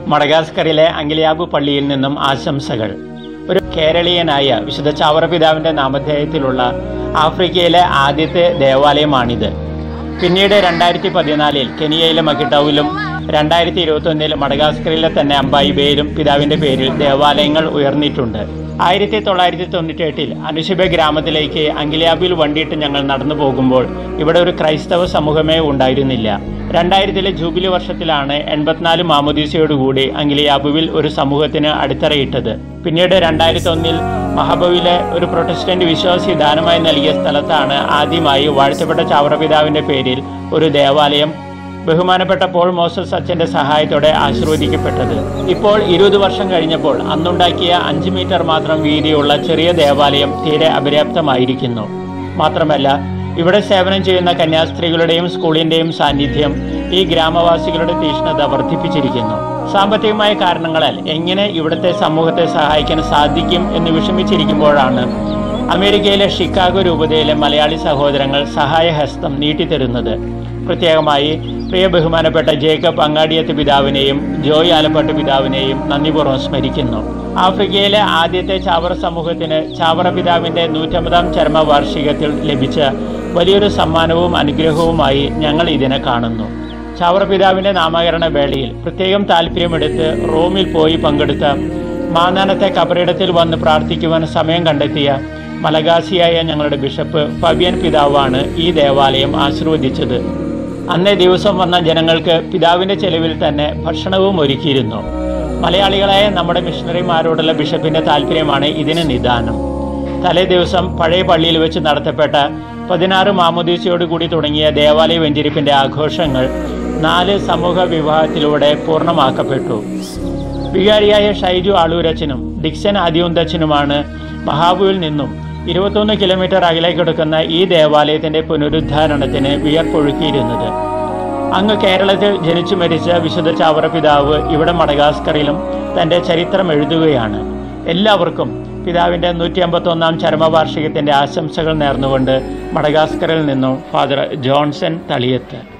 മഡഗാസ്കറിലെ അങ്കിലിയാബു പള്ളിയിൽ നിന്നും ആശംസകൾ ഒരു കേരളീയനായ വിശുദ്ധ ചാവറ പിതാവിന്റെ നാമധേയത്തിലുള്ള ആഫ്രിക്കയിലെ ആദ്യത്തെ ദേവാലയമാണിത് പിന്നീട് രണ്ടായിരത്തി പതിനാലിൽ കെനിയയിലെ മക്കിട്ടൌവിലും രണ്ടായിരത്തി ഇരുപത്തി ഒന്നിൽ മഡഗാസ്കറിലെ തന്നെ അമ്പായിബയിലും പിതാവിന്റെ പേരിൽ ദേവാലയങ്ങൾ ഉയർന്നിട്ടുണ്ട് ആയിരത്തി തൊള്ളായിരത്തി തൊണ്ണൂറ്റി എട്ടിൽ അനുശിബ ഗ്രാമത്തിലേക്ക് അങ്കിലിയാബിൽ വണ്ടിയിട്ട് ഞങ്ങൾ നടന്നു പോകുമ്പോൾ ഇവിടെ ഒരു ക്രൈസ്തവ സമൂഹമേ ഉണ്ടായിരുന്നില്ല രണ്ടായിരത്തിലെ ജൂബിലി വർഷത്തിലാണ് എൺപത്തിനാല് മാമോദീസയോടുകൂടി അങ്കിലിയാബുവിൽ ഒരു സമൂഹത്തിന് അടിത്തറയിട്ടത് പിന്നീട് രണ്ടായിരത്തി ഒന്നിൽ മഹബവിലെ ഒരു പ്രൊട്ടസ്റ്റന്റ് വിശ്വാസി ദാനമായി നൽകിയ സ്ഥലത്താണ് ആദ്യമായി വാഴ്ത്തപ്പെട്ട ചാവറപിതാവിന്റെ പേരിൽ ഒരു ദേവാലയം ബഹുമാനപ്പെട്ട പോൾ മോസസ് അച്ഛന്റെ സഹായത്തോടെ ആശീർവദിക്കപ്പെട്ടത് ഇപ്പോൾ ഇരുപത് വർഷം കഴിഞ്ഞപ്പോൾ അന്നുണ്ടാക്കിയ അഞ്ച് മീറ്റർ മാത്രം വീതിയുള്ള ചെറിയ ദേവാലയം തീരെ അപര്യാപ്തമായിരിക്കുന്നു മാത്രമല്ല ഇവിടെ സേവനം ചെയ്യുന്ന കന്യാസ്ത്രീകളുടെയും സ്കൂളിന്റെയും സാന്നിധ്യം ഈ ഗ്രാമവാസികളുടെ തീഷ്ണത വർദ്ധിപ്പിച്ചിരിക്കുന്നു സാമ്പത്തികമായ കാരണങ്ങളാൽ എങ്ങനെ ഇവിടുത്തെ സമൂഹത്തെ സഹായിക്കാൻ സാധിക്കും എന്ന് വിഷമിച്ചിരിക്കുമ്പോഴാണ് അമേരിക്കയിലെ ഷിക്കാഗോ രൂപതയിലെ മലയാളി സഹോദരങ്ങൾ സഹായഹസ്തം നീട്ടിത്തരുന്നത് പ്രത്യേകമായി പ്രിയ ബഹുമാനപ്പെട്ട ജേക്കബ് അങ്ങാടിയത്ത് പിതാവിനെയും ജോയ് ആലപ്പട്ട് പിതാവിനെയും നന്ദിപൂർവ്വം സ്മരിക്കുന്നു ആഫ്രിക്കയിലെ ആദ്യത്തെ ചാവറ സമൂഹത്തിന് ചാവറ പിതാവിന്റെ നൂറ്റമ്പതാം ചരമ വാർഷികത്തിൽ ലഭിച്ച വലിയൊരു സമ്മാനവും അനുഗ്രഹവുമായി ഞങ്ങൾ ഇതിനെ കാണുന്നു ചാവറ പിതാവിന്റെ നാമകരണ വേളയിൽ പ്രത്യേകം താല്പര്യമെടുത്ത് റോമിൽ പോയി പങ്കെടുത്ത മാനാനത്തെ കബറിടത്തിൽ വന്ന് പ്രാർത്ഥിക്കുവാൻ സമയം കണ്ടെത്തിയ മലഗാസിയായ ഞങ്ങളുടെ ബിഷപ്പ് ഫബിയൻ പിതാവാണ് ഈ ദേവാലയം ആശീർവദിച്ചത് അന്നേ ദിവസം വന്ന ജനങ്ങൾക്ക് പിതാവിന്റെ ചെലവിൽ തന്നെ ഭക്ഷണവും ഒരുക്കിയിരുന്നു മലയാളികളായ നമ്മുടെ മിഷണറിമാരോടുള്ള ബിഷപ്പിന്റെ താല്പര്യമാണ് ഇതിന് നിദാനം തലേ ദിവസം പഴയ പള്ളിയിൽ വെച്ച് നടത്തപ്പെട്ട പതിനാറ് മാമോദീസയോട് കൂടി തുടങ്ങിയ ദേവാലയ വെഞ്ചരിപ്പിന്റെ ആഘോഷങ്ങൾ നാല് സമൂഹ വിവാഹത്തിലൂടെ പൂർണ്ണമാക്കപ്പെട്ടു വികാരിയായ ഷൈജു ആളൂരച്ചനും ഡിക്സൺ ആദ്യോന്തച്ചനുമാണ് മഹാബുവിൽ നിന്നും ഇരുപത്തൊന്ന് കിലോമീറ്റർ അകലെ കിടക്കുന്ന ഈ ദേവാലയത്തിന്റെ പുനരുദ്ധാരണത്തിന് വിയർപ്പൊഴുക്കിയിരുന്നത് അങ്ങ് കേരളത്തിൽ ജനിച്ചു മരിച്ച വിശുദ്ധ ചാവറ പിതാവ് ഇവിടെ മഡഗാസ്കറിലും തന്റെ ചരിത്രം എഴുതുകയാണ് എല്ലാവർക്കും പിതാവിന്റെ നൂറ്റി അമ്പത്തൊന്നാം ചരമവാർഷികത്തിന്റെ ആശംസകൾ നേർന്നുകൊണ്ട് മഡഗാസ്കറിൽ നിന്നും ഫാദർ ജോൺസൺ തളിയത്ത്